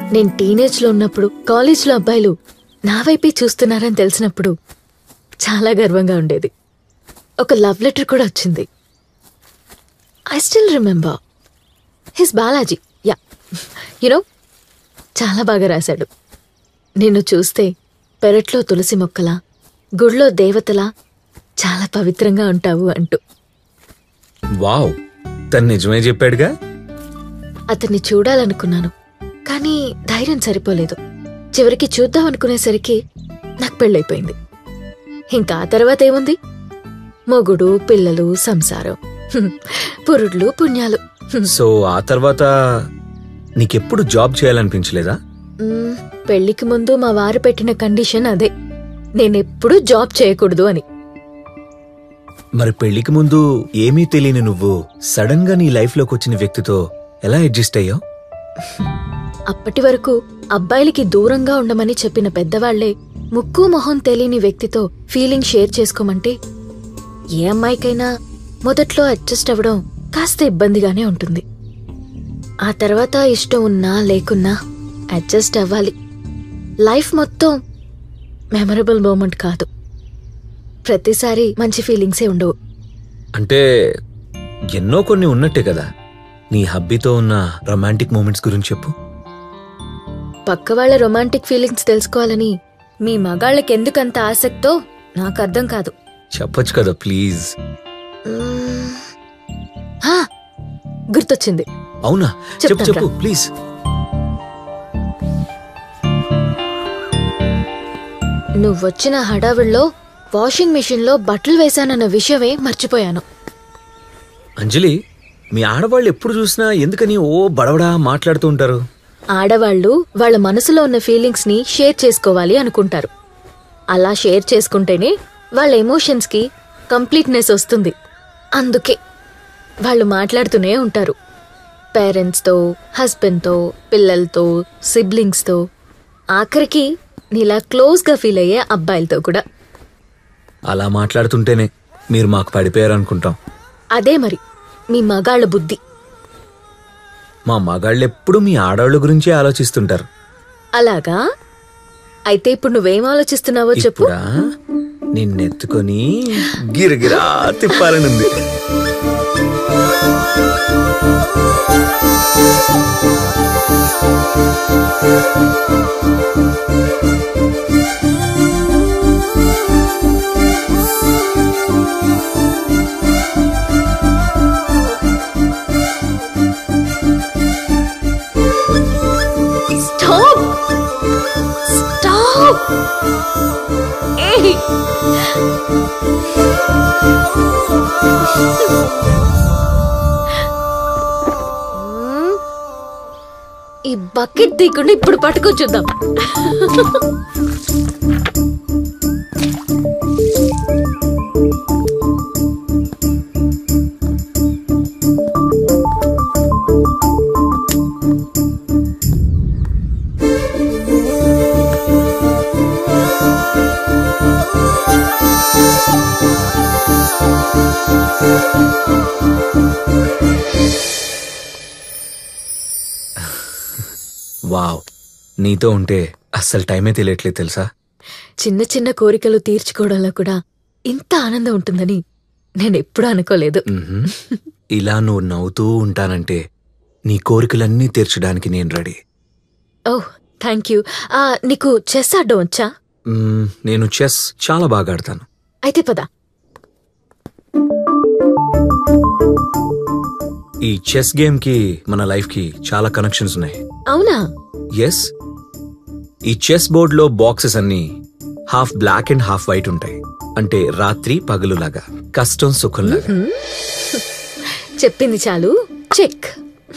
నేను టీనేజ్ లో ఉన్నప్పుడు కాలేజ్ లో అబ్బాయిలు నా వైపే చూస్తున్నారని తెలిసినప్పుడు చాలా గర్వంగా ఉండేది ఒక లవ్ లెటర్ కూడా వచ్చింది I still remember his Balaji ya you know చాలా బాగా రాశాడు నిన్ను చూస్తే పెరట్లో తులసి మొక్కలా గుడిలో దేవతలా చాలా పవిత్రంగా ఉంటావు అంటూ వావ్ తను నిజమే చెప్పాడుగా అతన్ని చూడాలనుకున్నాను కానీ ధైర్యం సరిపోలేదు చివరికి చూద్దాం అనుకునేసరికి నాకు పెళ్ళైపోయింది ఇంకా ఆ తర్వాత ఏముంది మొగుడు పిల్లలు సంసారం హ్మ్. పురుడ్లు పుణ్యాలు హ్మ్. సో ఆ తర్వాత నీకెప్పుడు జాబ్ చేయాలనిపించలేదా మ్మ్, పెళ్లికి ముందు మా వారు పెట్టిన కండిషన్ అదే నేనెప్పుడూ జాబ్ చేయకూడదు అని మరి పెళ్లికి ముందు ఏమీ తెలియని నువ్వు సడన్ గా నీ లైఫ్ లోకి వచ్చిన వ్యక్తితో ఎలా అడ్జస్ట్ అయ్యావు అప్పటి వరకు అబ్బాయిలకి దూరంగా ఉండమని చెప్పిన పెద్దవాళ్లే ముక్కు మొహం తెలియని వ్యక్తితో ఫీలింగ్ షేర్ చేసుకోమంటే ఏ అమ్మాయికైనా మొదట్లో అడ్జస్ట్ అవ్వడం కాస్త ఇబ్బందిగానే ఉంటుంది ఆ తర్వాత ఇష్టం ఉన్నా లేకున్నా అడ్జస్ట్ అవ్వాలి లైఫ్ మొత్తం మెమరబుల్ మూమెంట్ కాదు ప్రతిసారి మంచి ఫీలింగ్సే ఉండవు అంటే ఎన్నో కొన్ని ఉన్నట్టే కదా నీ హబ్బీతో ఉన్న రొమాంటిక్ మూమెంట్స్ గురించి చెప్పు పక్క వాళ్ళ రొమాంటిక్ ఫీలింగ్స్ తెలుసుకోవాలని మీ మగాళ్ళకి ఎందుకంత ఆసక్తో నాకు అర్థం కాదు చెప్పొచ్చు కదా ప్లీజ్ మ్మ్. హా, గుర్తొచ్చింది అవునా చెప్పు చెప్తాను చెప్పు ప్లీజ్ నువ్వొచ్చిన హడావిడిలో వాషింగ్ మెషిన్లో బట్టలు వేశానన్న విషయమే మర్చిపోయాను అంజలి మీ ఆడవాళ్ళు ఎప్పుడు చూసినా ఎందుకని ఓ బడబడా మాట్లాడుతూ ఉంటారు ఆడవాళ్ళు వాళ్ళ మనసులో ఉన్న ఫీలింగ్స్ ని షేర్ చేసుకోవాలి అనుకుంటారు అలా షేర్ చేసుకుంటేనే వాళ్ళ ఎమోషన్స్ కి కంప్లీట్నెస్ వస్తుంది అందుకే వాళ్ళు మాట్లాడుతూనే ఉంటారు పేరెంట్స్తో హస్బెండ్తో పిల్లలతో సిబ్లింగ్స్తో ఆఖరికి నీలా క్లోజ్గా ఫీల్ అయ్యే అబ్బాయిలతో కూడా అలా మాట్లాడుతుంటేనే మీరు మాకు పడిపోయారు అనుకుంటాం అదే మరి మీ మగాళ్ళ బుద్ధి మా మగాళ్ళు ఎప్పుడు మీ ఆడవాళ్ళ గురించే ఆలోచిస్తుంటారు అలాగా అయితే ఇప్పుడు నువ్వేం ఆలోచిస్తున్నావో చెప్పు ఇప్పుడా నిన్నెత్తుకొని గిరగిరా తిప్పాలనుంది స్టాప్ స్టాప్ ఏయ్ మ్మ్. ఈ బకెట్ తీయకుండా ఇప్పుడు పట్టుకో చూద్దాం వావ్ నీతో ఉంటే అస్సలు టైమే తెలియట్లేదు తెలుసా చిన్న చిన్న కోరికలు తీర్చుకోవడంలో కూడా ఇంత ఆనందం ఉంటుందని నేను ఎప్పుడూ అనుకోలేదు మ్హూ. ఇలా నువ్వు నవ్వుతూ ఉంటానంటే నీ కోరికలన్నీ తీర్చడానికి నేను రెడీ ఓహ్ థ్యాంక్ యూ ఆ, నీకు చెస్ ఆడడం వచ్చా మ్, నేను చెస్ చాలా బాగా ఆడతాను అయితే పద ఈ చెస్ గేమ్ కి మన లైఫ్ కి చాలా కనెక్షన్స్ ఉన్నాయి అవునా ఎస్ ఈ చెస్ బోర్డ్ లో బాక్సెస్ అన్ని half black and half white ఉంటాయి అంటే రాత్రి పగలు లాగా కష్టం సుఖం లాగా చెప్పింది చాలు చెక్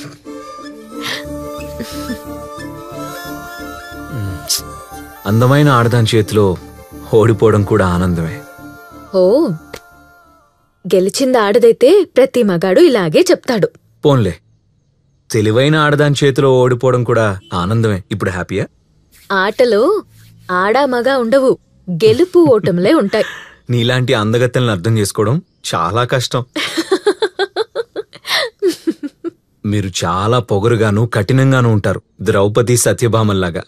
అందమైన ఆడదాని చేతిలో ఓడిపోవడం కూడా ఆనందమే ఓ గెలిచింది ఆడదైతే ప్రతి మగాడు ఇలాగే చెప్తాడు పోన్లే తెలివైన ఆడదాని చేతిలో ఓడిపోవడం కూడా ఆనందమే ఇప్పుడు హ్యాపీయా ఆటలో ఆడా మగా ఉండవు గెలుపు ఓటములే ఉంటాయి నీలాంటి అందగత్తెలను అర్థం చేసుకోవడం చాలా కష్టం మీరు చాలా పొగరుగాను కఠినంగాను ఉంటారు ద్రౌపది సత్యభామల్లాగా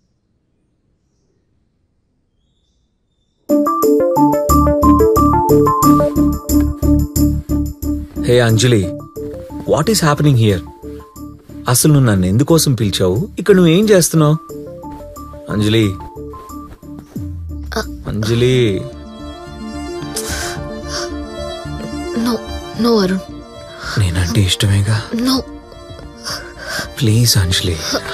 hey Anjali what is happening here అసలు నువ్వు నన్ను ఎందుకోసం పిలిచావు ఇక్కడ నువ్వేం చేస్తున్నావు అంజలి అంజలి నో నో అరుణ్ నేనంటే ఇష్టమేగా నో ప్లీజ్ అంజలి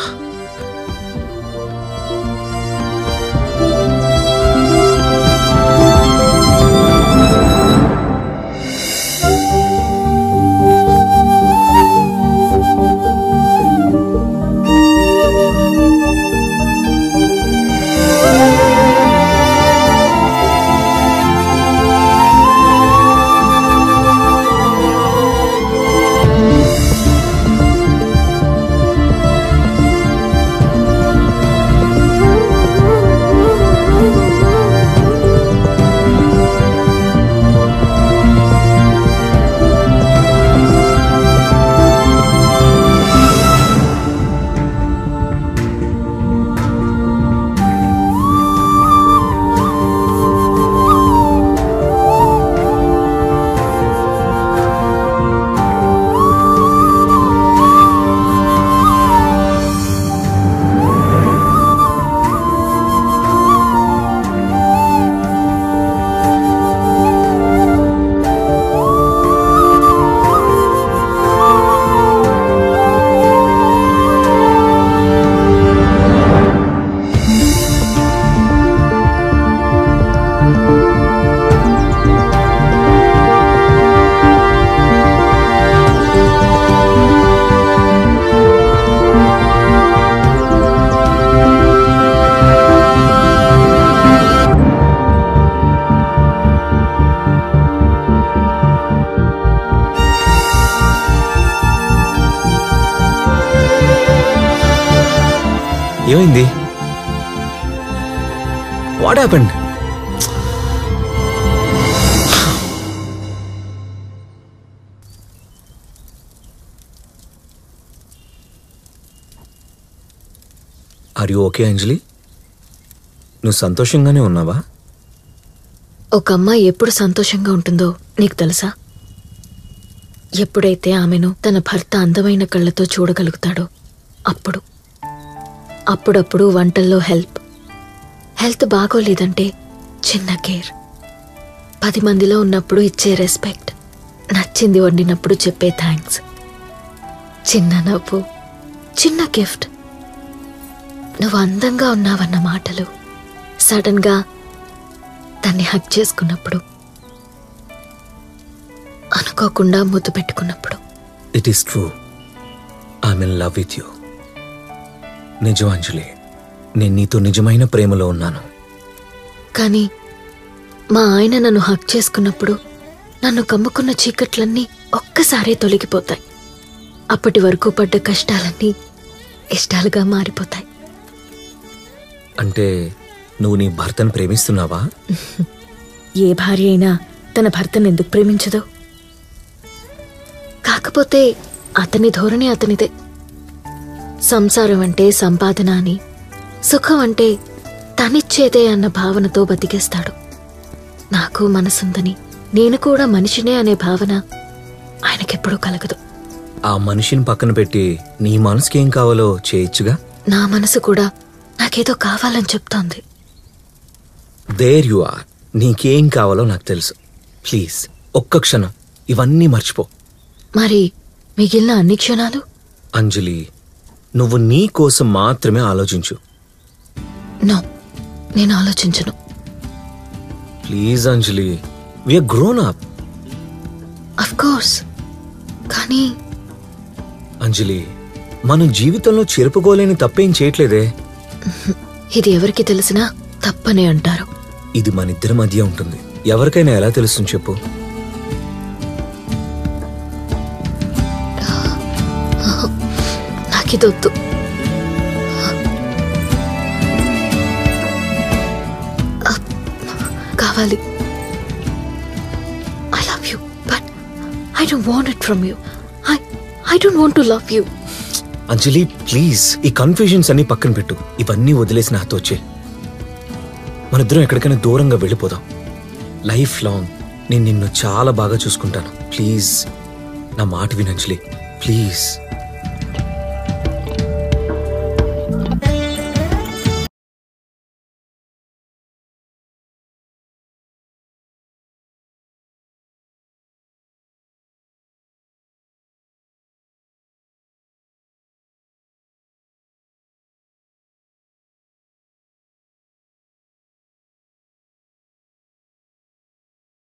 ఏమైంది what happened are you okay Anjali నువ్వు సంతోషంగానే ఉన్నావా ఒక అమ్మాయి ఎప్పుడు సంతోషంగా ఉంటుందో నీకు తెలుసా ఎప్పుడైతే ఆమెను తన భర్త అందమైన కళ్ళతో చూడగలుగుతాడో అప్పుడు అప్పుడప్పుడు వంటల్లో హెల్ప్ హెల్త్ బాగోలేదంటే చిన్న కేర్ పది మందిలో ఉన్నప్పుడు ఇచ్చే రెస్పెక్ట్ నచ్చింది వండినప్పుడు చెప్పే థ్యాంక్స్ చిన్న నవ్వు చిన్న గిఫ్ట్ నువ్వు అందంగా ఉన్నావన్న మాటలు సడన్గా దాన్ని హక్ చేసుకున్నప్పుడు అనుకోకుండా ముద్దు పెట్టుకున్నప్పుడు it is true I'm in love with you నిజం అంజలి నేను నీతో నిజమైన ప్రేమలో ఉన్నాను కానీ మా ఆయన నన్ను హక్ చేసుకున్నప్పుడు నన్ను కమ్ముకున్న చీకట్లన్నీ ఒక్కసారే తొలగిపోతాయి అప్పటి వరకు పడ్డ కష్టాలన్నీ ఇష్టాలుగా మారిపోతాయి అంటే నువ్వు నీ భర్తను ప్రేమిస్తున్నావా ఏ భార్య అయినా తన భర్తను ఎందుకు ప్రేమించదు కాకపోతే అతని ధోరణి అతనిదే సంసారం అంటే సంపాదన అని సుఖం అంటే తనిచ్చేదే అన్న భావనతో బతికేస్తాడు నాకు మనసుందని నేను కూడా మనిషినే అనే భావన ఆయనకెప్పుడూ కలగదు ఆ మనిషిని పక్కన పెట్టి నీ మనసుకి ఏం కావాలో చేయొచ్చుగా నా మనసు కూడా నాకేదో కావాలని చెప్తోంది దేర్ యు ఆర్ నీకేం కావాలో నాకు తెలుసు ప్లీజ్ ఒక్క క్షణం ఇవన్నీ మర్చిపో మరి మిగిలిన అన్ని క్షణాలు అంజలి నువ్వు నీ కోసం మాత్రమే ఆలోచించు నో నేను ఆలోచించను please Anjali we're grown up of course కానీ అంజలి మనం జీవితంలో చెరుపుకోలేని తప్పేం చేయట్లేదే ఇది ఎవరికి తెలిసినా తప్పనే అంటారు ఇది మన ఇద్దరి మధ్య ఉంటుంది ఎవరికైనా ఎలా తెలుస్తుంది చెప్పు నాకిదొద్దు అప్, కావాలి I love you but I don't want it from you I I I don't want to love you Anjali please ఈ కన్ఫ్యూజన్స్ అన్ని పక్కన పెట్టు ఇవన్నీ వదిలేసి నాతో వచ్చే మనిద్దరం ఎక్కడికైనా దూరంగా వెళ్ళిపోదాం లైఫ్ లాంగ్ నేను నిన్ను చాలా బాగా చూసుకుంటాను ప్లీజ్ నా మాట విను అంజలి ప్లీజ్